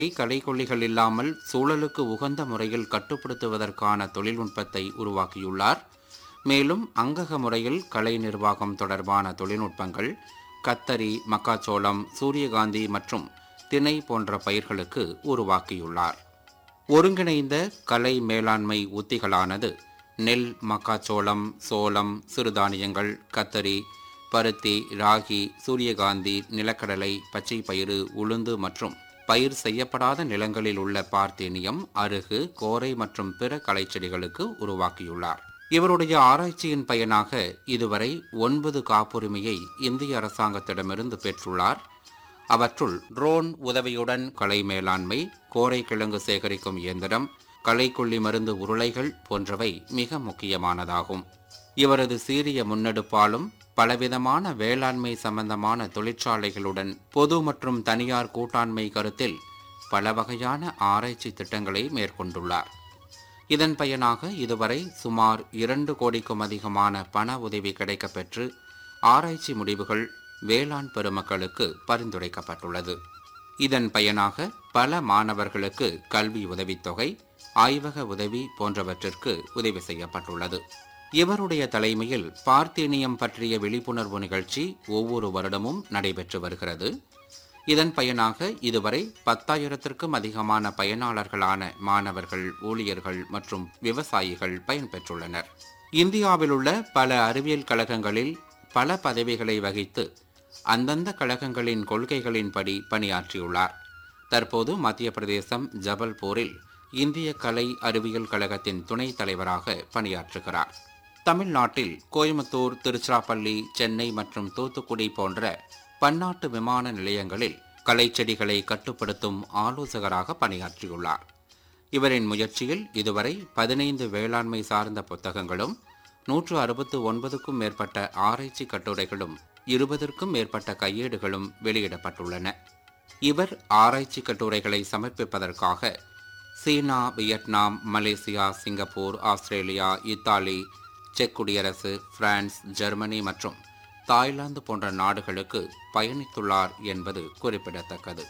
களைக்கொல்லிகள் இல்லாமல் சூழலுக்கு உகந்த முறையில் கட்டுப்படுத்துவதற்கான தொழில்நுட்பத்தை உருவாக்கியுள்ளார் மேலும் அங்கக முறையில் கலை நிர்வாகம் தொடர்பான தொழில்நுட்பங்கள் கத்தரி மக்காச்சோளம் சூரியகாந்தி மற்றும் திணை போன்ற பயிர்களுக்கு உருவாக்கியுள்ளார் ஒருங்கிணைந்த கலை மேலாண்மை உத்திகளானது நெல் மக்காச்சோளம் சோளம் சிறுதானியங்கள் கத்தரி பருத்தி ராகி சூரியகாந்தி நிலக்கடலை பச்சை பயிறு உளுந்து மற்றும் பயிர் செய்யப்படாத நிலங்களில் உள்ள பார்த்தேனியம் அருகு கோரை மற்றும் பிற களைச்செடிகளுக்கு உருவாக்கியுள்ளார் இவருடைய ஆராய்ச்சியின் பயனாக இதுவரை ஒன்பது காப்புரிமையை இந்திய அரசாங்கத்திடமிருந்து பெற்றுள்ளார் அவற்றுள் ட்ரோன் உதவியுடன் களை மேலாண்மை கோரை கிழங்கு சேகரிக்கும் இயந்திரம் களைக்கொல்லி மருந்து உருளைகள் போன்றவை மிக முக்கியமானதாகும் இவரது சீரிய முன்னெடுப்பாலும் பலவிதமான வேளாண்மை சம்பந்தமான தொழிற்சாலைகளுடன் பொது மற்றும் தனியார் கூட்டாண்மை கருத்தில் பல வகையான ஆராய்ச்சி திட்டங்களை மேற்கொண்டுள்ளார் இதன் பயனாக இதுவரை சுமார் இரண்டு கோடிக்கும் அதிகமான பண உதவி கிடைக்கப்பெற்று ஆராய்ச்சி முடிவுகள் வேளாண் பெருமக்களுக்கு பரிந்துரைக்கப்பட்டுள்ளது இதன் பயனாக பல மாணவர்களுக்கு கல்வி உதவித்தொகை ஆய்வக உதவி போன்றவற்றிற்கு உதவி செய்யப்பட்டுள்ளது இவருடைய தலைமையில் பார்த்தேனியம் பற்றிய விழிப்புணர்வு நிகழ்ச்சி ஒவ்வொரு வருடமும் நடைபெற்று வருகிறது இதன் பயனாக இதுவரை பத்தாயிரத்திற்கும் அதிகமான பயனாளர்களான மாணவர்கள் ஊழியர்கள் மற்றும் விவசாயிகள் பயன்பெற்றுள்ளனர் இந்தியாவில் உள்ள பல அறிவியல் கழகங்களில் பல பதவிகளை வகித்து அந்தந்த கழகங்களின் கொள்கைகளின்படி பணியாற்றியுள்ளார் தற்போது மத்திய பிரதேசம் ஜபல்பூரில் இந்திய கலை அறிவியல் கழகத்தின் துணைத் தலைவராக பணியாற்றுகிறார் தமிழ்நாட்டில் கோயம்புத்தூர் திருச்சிராப்பள்ளி சென்னை மற்றும் தூத்துக்குடி போன்ற பன்னாட்டு விமான நிலையங்களில் கலைச்செடிகளை கட்டுப்படுத்தும் ஆலோசகராக பணியாற்றியுள்ளார் இவரின் முயற்சியில் இதுவரை பதினைந்து வேளாண்மை சார்ந்த புத்தகங்களும் நூற்று அறுபத்து ஒன்பதுக்கும் மேற்பட்ட ஆராய்ச்சி கட்டுரைகளும் இருபதற்கும் மேற்பட்ட கையேடுகளும் வெளியிடப்பட்டுள்ளன இவர் ஆராய்ச்சி கட்டுரைகளை சமர்ப்பிப்பதற்காக China Vietnam Malaysia Singapore Australia Italy செக் குடியரசு பிரான்ஸ் ஜெர்மனி மற்றும் தாய்லாந்து போன்ற நாடுகளுக்கு பயணித்துள்ளார் என்பது குறிப்பிடத்தக்கது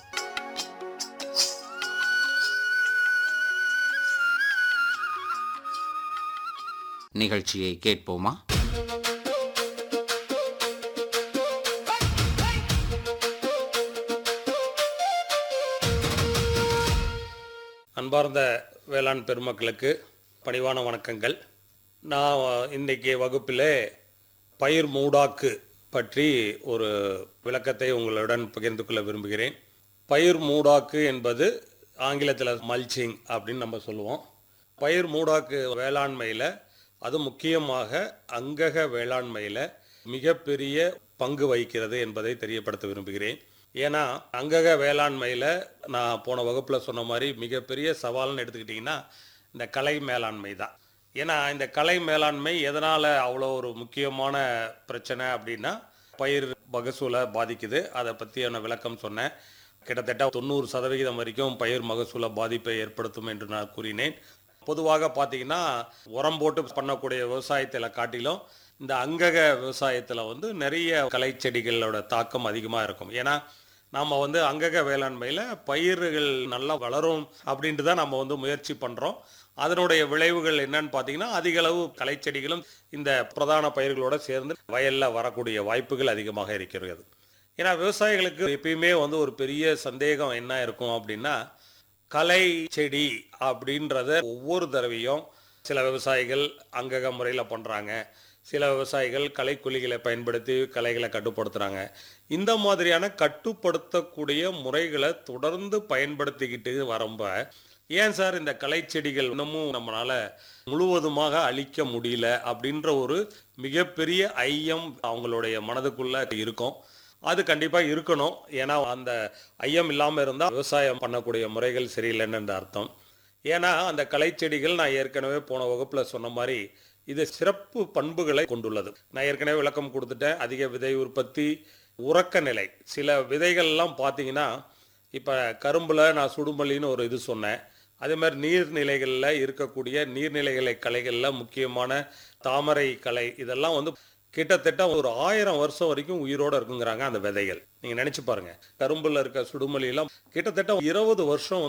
நிகழ்ச்சியை கேட்போமா அன்பார்ந்த வேளாண் பெருமக்களுக்கு பணிவான வணக்கங்கள் நான் இன்றைக்கி வகுப்பிலே பயிர் மூடாக்கு பற்றி ஒரு விளக்கத்தை உங்களுடன் பகிர்ந்து கொள்ள விரும்புகிறேன் பயிர் மூடாக்கு என்பது ஆங்கிலத்தில் மல்ச்சிங் அப்படின்னு நம்ம சொல்லுவோம் பயிர் மூடாக்கு வேளாண்மையில் அது முக்கியமாக அங்கக வேளாண்மையில் மிகப்பெரிய பங்கு வகிக்கிறது என்பதை தெரியப்படுத்த விரும்புகிறேன் ஏன்னா அங்கக வேளாண்மையில் நான் போன வகுப்பில் சொன்ன மாதிரி மிகப்பெரிய சவால்னு எடுத்துக்கிட்டிங்கன்னா இந்த கலை மேலாண்மை தான் ஏன்னா இந்த கலை மேலாண்மை எதனால் அவ்வளோ ஒரு முக்கியமான பிரச்சனை அப்படின்னா பயிர் மகசூலை பாதிக்குது அதை பற்றியான விளக்கம் சொன்னேன் கிட்டத்தட்ட தொண்ணூறு சதவிகிதம் வரைக்கும் பயிர் மகசூல பாதிப்பை ஏற்படுத்தும் என்று நான் கூறினேன் பொதுவாக பார்த்தீங்கன்னா உரம் போட்டு பண்ணக்கூடிய விவசாயத்தில் காட்டிலும் இந்த அங்கக விவசாயத்தில் வந்து நிறைய களை செடிகளோட தாக்கம் அதிகமாக இருக்கும் ஏன்னா நாம் வந்து அங்கக வேளாண்மையில் பயிர்கள் நல்லா வளரும் அப்படின்ட்டு தான் நம்ம வந்து முயற்சி பண்ணுறோம் அதனுடைய விளைவுகள் என்னன்னு பார்த்தீங்கன்னா அதிக அளவு களைச்செடிகளும் இந்த பிரதான பயிர்களோட சேர்ந்து வயலில் வரக்கூடிய வாய்ப்புகள் அதிகமாக இருக்கிறது ஏன்னா விவசாயிகளுக்கு எப்பயுமே வந்து ஒரு பெரிய சந்தேகம் என்ன இருக்கும் அப்படின்னா கலை செடி அப்படின்றத ஒவ்வொரு தடவையும் சில விவசாயிகள் அங்கக முறையில் பண்ணுறாங்க சில விவசாயிகள் கலைக்குழிகளை பயன்படுத்தி கலைகளை கட்டுப்படுத்துகிறாங்க இந்த மாதிரியான கட்டுப்படுத்தக்கூடிய முறைகளை தொடர்ந்து பயன்படுத்திக்கிட்டு வரம்ப ஏன் சார் இந்த கலை செடிகள் இன்னமும் நம்மளால முழுவதுமாக அழிக்க முடியல அப்படின்ற ஒரு மிகப்பெரிய ஐயம் அவங்களுடைய மனதுக்குள்ள இருக்கும் அது கண்டிப்பாக இருக்கணும் ஏன்னா அந்த ஐயம் இல்லாமல் இருந்தால் விவசாயம் பண்ணக்கூடிய முறைகள் சரியில்லைன்னு அர்த்தம் ஏன்னா அந்த கலைச்செடிகள் நான் ஏற்கனவே போன வகுப்பில் சொன்ன மாதிரி இது சிறப்பு பண்புகளை கொண்டுள்ளது நான் ஏற்கனவே விளக்கம் கொடுத்துட்டேன் அதிக விதை உற்பத்தி உறக்க நிலை சில விதைகள்லாம் பார்த்தீங்கன்னா இப்போ கரும்பில் நான் சுடுமல்லின்னு ஒரு இது சொன்னேன் அதே மாதிரி நீர்நிலைகளில் இருக்கக்கூடிய நீர்நிலைகளை கலைகளில் முக்கியமான தாமரை கலை இதெல்லாம் வந்து கிட்டத்தட்ட ஒரு ஆயிரம் வருஷம் வரைக்கும் உயிரோட இருக்குங்கிறாங்க அந்த விதைகள் நீங்க நினைச்சு பாருங்க கரும்புல இருக்க சுடுமொழி எல்லாம் கிட்டத்தட்ட இருபது வருஷம்